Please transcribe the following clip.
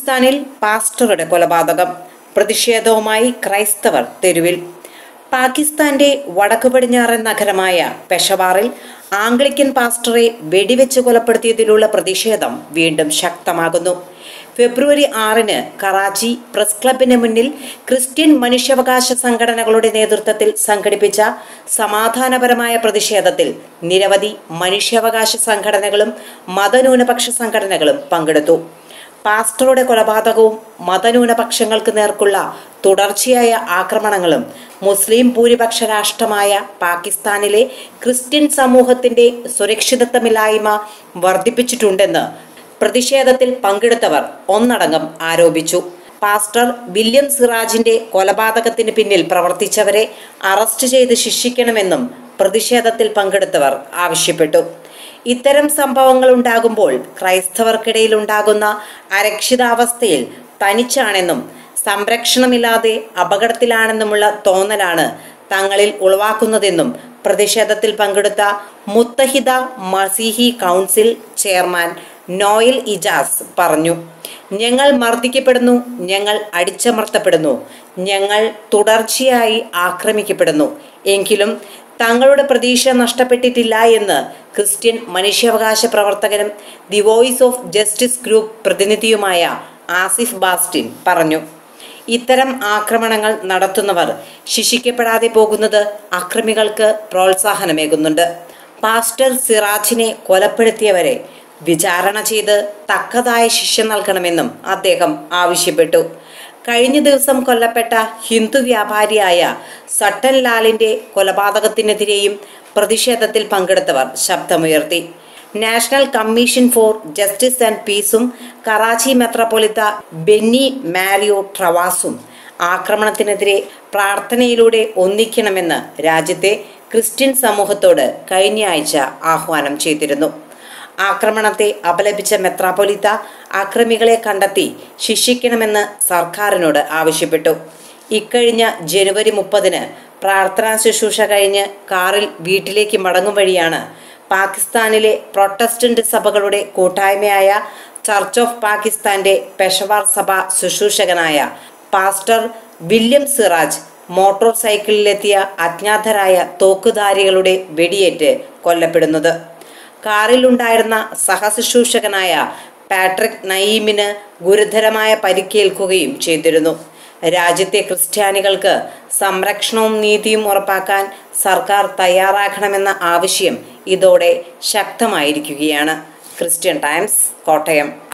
പാകിസ്ഥാനിൽ പാസ്റ്ററുടെ കൊലപാതകം പ്രതിഷേധവുമായി ക്രൈസ്തവർ തെരുവിൽ പാകിസ്ഥാന്റെ വടക്കു പടിഞ്ഞാറൻ നഗരമായ പെഷവാറിൽ ആംഗ്ലിക്കൻ പാസ്റ്ററെ വെടിവെച്ച് കൊലപ്പെടുത്തിയതിലുള്ള പ്രതിഷേധം വീണ്ടും ശക്തമാകുന്നു ഫെബ്രുവരി ആറിന് കറാച്ചി പ്രസ് ക്ലബിന് മുന്നിൽ ക്രിസ്ത്യൻ മനുഷ്യാവകാശ സംഘടനകളുടെ നേതൃത്വത്തിൽ സംഘടിപ്പിച്ച സമാധാനപരമായ പ്രതിഷേധത്തിൽ നിരവധി മനുഷ്യാവകാശ സംഘടനകളും മതന്യൂനപക്ഷ സംഘടനകളും പങ്കെടുത്തു പാസ്റ്ററുടെ കൊലപാതകവും മതന്യൂനപക്ഷങ്ങൾക്ക് നേർക്കുള്ള തുടർച്ചയായ ആക്രമണങ്ങളും മുസ്ലിം ഭൂരിപക്ഷ രാഷ്ട്രമായ പാകിസ്ഥാനിലെ ക്രിസ്ത്യൻ സമൂഹത്തിന്റെ സുരക്ഷിതത്വമില്ലായ്മ വർദ്ധിപ്പിച്ചിട്ടുണ്ടെന്ന് പ്രതിഷേധത്തിൽ പങ്കെടുത്തവർ ഒന്നടങ്കം ആരോപിച്ചു പാസ്റ്റർ വില്യം സിറാജിന്റെ കൊലപാതകത്തിന് പിന്നിൽ പ്രവർത്തിച്ചവരെ അറസ്റ്റ് ചെയ്ത് ശിക്ഷിക്കണമെന്നും പ്രതിഷേധത്തിൽ പങ്കെടുത്തവർ ആവശ്യപ്പെട്ടു ഇത്തരം സംഭവങ്ങൾ ഉണ്ടാകുമ്പോൾ ക്രൈസ്തവർക്കിടയിൽ ഉണ്ടാകുന്ന അരക്ഷിതാവസ്ഥയിൽ തനിച്ചാണെന്നും സംരക്ഷണമില്ലാതെ അപകടത്തിലാണെന്നുമുള്ള തോന്നലാണ് തങ്ങളിൽ ഉളവാക്കുന്നതെന്നും പ്രതിഷേധത്തിൽ പങ്കെടുത്ത Muttahida Masihi council chairman Noel Ijaz പറഞ്ഞു ഞങ്ങൾ മർദ്ദിക്കപ്പെടുന്നു ഞങ്ങൾ അടിച്ചമർത്തപ്പെടുന്നു ഞങ്ങൾ തുടർച്ചയായി ആക്രമിക്കപ്പെടുന്നു എങ്കിലും തങ്ങളുടെ പ്രതീക്ഷ നഷ്ടപ്പെട്ടിട്ടില്ല എന്ന് ക്രിസ്ത്യൻ മനുഷ്യാവകാശ പ്രവർത്തകനും the Voice of Justice group പ്രതിനിധിയുമായ ആസിഫ് ബാസ്റ്റിൻ പറഞ്ഞു ഇത്തരം ആക്രമണങ്ങൾ നടത്തുന്നവർ ശിക്ഷിക്കപ്പെടാതെ പോകുന്നത് അക്രമികൾക്ക് പ്രോത്സാഹനമേകുന്നുണ്ട് പാസ്റ്റർ സിറാജിനെ കൊലപ്പെടുത്തിയവരെ വിചാരണ ചെയ്ത് തക്കതായ ശിക്ഷ നൽകണമെന്നും അദ്ദേഹം ആവശ്യപ്പെട്ടു കഴിഞ്ഞ ദിവസം കൊല്ലപ്പെട്ട ഹിന്ദു വ്യാപാരിയായ സട്ടൻ ലാലിന്റെ കൊലപാതകത്തിനെതിരെയും പ്രതിഷേധത്തിൽ പങ്കെടുത്തവർ ശബ്ദമുയർത്തി National Commission for Justice and പീസും കറാച്ചി മെത്രോപൊളിത്ത ബെന്നി മാരിയോ ട്രവാസും ആക്രമണത്തിനെതിരെ പ്രാർത്ഥനയിലൂടെ ഒന്നിക്കണമെന്ന് രാജ്യത്തെ ക്രിസ്ത്യൻ സമൂഹത്തോട് കഴിഞ്ഞ ആഴ്ച ആഹ്വാനം ചെയ്തിരുന്നു ആക്രമണത്തെ അപലപിച്ച മെത്രാപ്പൊലിത്ത ആക്രമികളെ കണ്ടെത്തി ശിക്ഷിക്കണമെന്ന് സർക്കാരിനോട് ആവശ്യപ്പെട്ടു ഇക്കഴിഞ്ഞ ജനുവരി മുപ്പതിന് പ്രാർത്ഥനാ ശുശ്രൂഷ കഴിഞ്ഞ് കാറിൽ വീട്ടിലേക്ക് മടങ്ങും വഴിയാണ് പാകിസ്ഥാനിലെ പ്രൊട്ടസ്റ്റന്റ് സഭകളുടെ കൂട്ടായ്മയായ ചർച്ച് ഓഫ് പാകിസ്ഥാന്റെ പെഷവാർ സഭ ശുശ്രൂഷകനായ പാസ്റ്റർ വില്യം സിറാജ് മോട്ടോർ സൈക്കിളിലെത്തിയ അജ്ഞാതരായ തോക്കുധാരികളുടെ വെടിയേറ്റ് കൊല്ലപ്പെടുന്നത് കാറിലുണ്ടായിരുന്ന സഹശുശ്രൂഷകനായ പാട്രിക് നയീമിന് ഗുരുതരമായ പരിക്കേൽക്കുകയും ചെയ്തിരുന്നു രാജ്യത്തെ ക്രിസ്ത്യാനികൾക്ക് സംരക്ഷണവും നീതിയും ഉറപ്പാക്കാൻ സർക്കാർ തയ്യാറാക്കണമെന്ന ആവശ്യം ഇതോടെ ശക്തമായിരിക്കുകയാണ് ക്രിസ്ത്യൻ ടൈംസ് കോട്ടയം